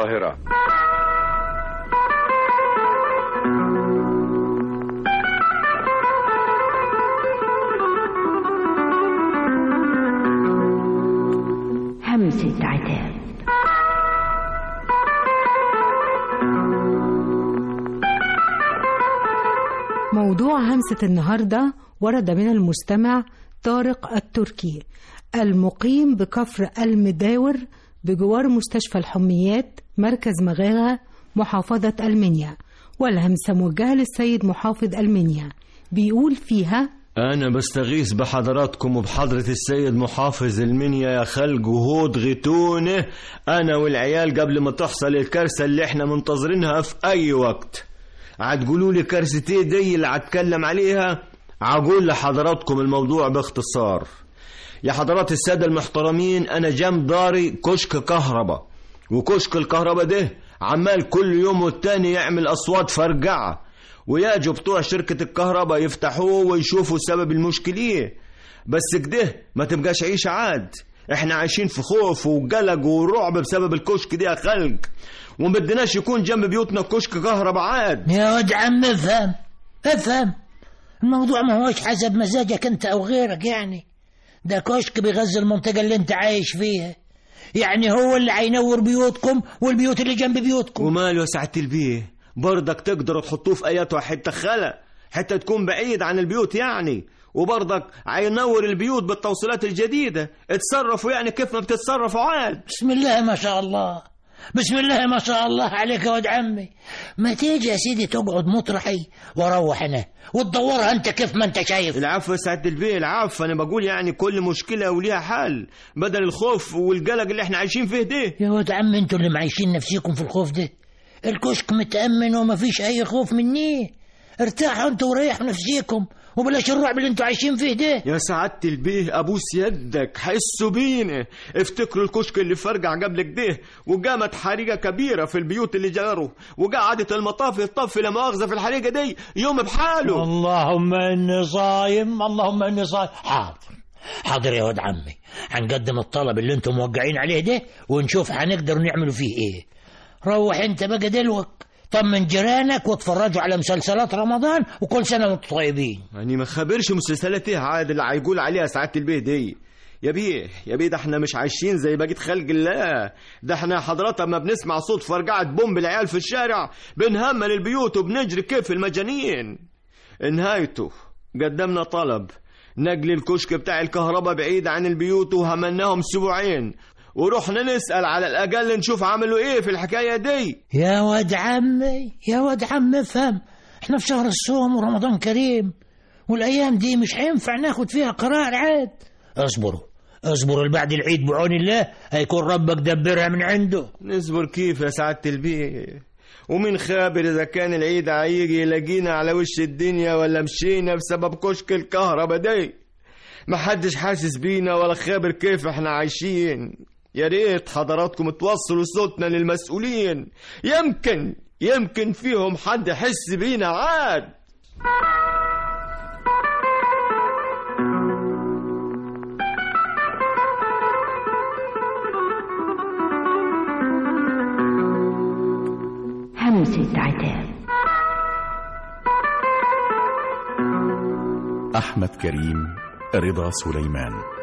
القاهرة همسة عتاب موضوع همسة النهاردة ورد من المستمع طارق التركي المقيم بكفر المداور بجوار مستشفى الحميات مركز مغاغة محافظة المنيا والهمسة موجهة للسيد محافظ المنيا بيقول فيها أنا بستغيث بحضراتكم وبحضرة السيد محافظ المنيا يا خلق وهود غتونه أنا والعيال قبل ما تحصل الكارثة اللي احنا منتظرينها في أي وقت هتقولوا لي كارثة ايه دي اللي هتكلم عليها هقول لحضراتكم الموضوع باختصار يا حضرات السادة المحترمين أنا جنب داري كشك كهرباء وكشك الكهرباء ده عمال كل يوم والتاني يعمل أصوات فرجعة ويجوا بتوع شركة الكهرباء يفتحوه ويشوفوا سبب المشكلة ايه بس كده ما تبقاش عيش عاد احنا عايشين في خوف وقلق ورعب بسبب الكشك دي يا خلق وما بدناش يكون جنب بيوتنا كشك كهرباء عاد يا ود عم افهم افهم الموضوع ما هوش حسب مزاجك انت او غيرك يعني ده كشك بيغذي المنطقة اللي انت عايش فيها يعني هو اللي هينور بيوتكم والبيوت اللي جنب بيوتكم وماله يا سعادة البيه برضك تقدروا تحطوه في ايات حتة خلا حتى تكون بعيد عن البيوت يعني وبرضك هينور البيوت بالتوصيلات الجديدة اتصرفوا يعني كيف ما بتتصرفوا عاد بسم الله ما شاء الله بسم الله ما شاء الله عليك يا ولد عمي ما تيجي يا سيدي تقعد مطرحي واروح انا وتدورها انت كيف ما انت شايف العفو يا سعادة البيه العفو انا بقول يعني كل مشكلة وليها حل بدل الخوف والقلق اللي احنا عايشين فيه ده يا ولد عمي انتوا اللي معيشين نفسيكم في الخوف ده الكشك متأمن وما فيش اي خوف مني ارتاحوا انتوا وريحوا نفسيكم وبلاش الرعب اللي انتوا عايشين فيه ده يا سعادة البيه ابوس يدك حسوا بينا افتكروا الكشك اللي فرجع قبل كده وقامت حريقة كبيرة في البيوت اللي جاره وقعدت المطافي تطفي لا مؤاخذة في الحريقة دي يوم بحاله اللهم اني صايم اللهم اني صايم حاضر حاضر يا ولد عمي هنقدم الطلب اللي انتم موقعين عليه ده ونشوف هنقدر نعملوا فيه ايه روح انت بقى دلوك طمن جيرانك واتفرجوا على مسلسلات رمضان وكل سنه وانتم طيبين يعني ما خبرش مسلسلات ايه عاد اللي هيقول عليها سعادة البيه دي يا بيه يا بيه ده احنا مش عايشين زي بقية خلق الله ده احنا حضرتك اما بنسمع صوت فرجعة بومب العيال في الشارع بنهمل البيوت وبنجري كيف المجانين نهايته قدمنا طلب نقل الكشك بتاع الكهرباء بعيد عن البيوت وهملناهم اسبوعين ورحنا نسأل على الأقل نشوف عملوا إيه في الحكاية دي يا ولد عمي يا ولد عمي افهم احنا في شهر الصوم ورمضان كريم والايام دي مش هينفع ناخد فيها قرار عاد اصبروا اصبروا بعد العيد بعون الله هيكون ربك دبرها من عنده نصبر كيف يا سعادة البيه ومين خابر إذا كان العيد هيجي يلاقينا على وش الدنيا ولا مشينا بسبب كشك الكهرباء دي محدش حاسس بينا ولا خابر كيف احنا عايشين يا ريت حضراتكم توصلوا صوتنا للمسؤولين يمكن يمكن فيهم حد يحس بينا عاد همسة عتاب أحمد كريم رضا سليمان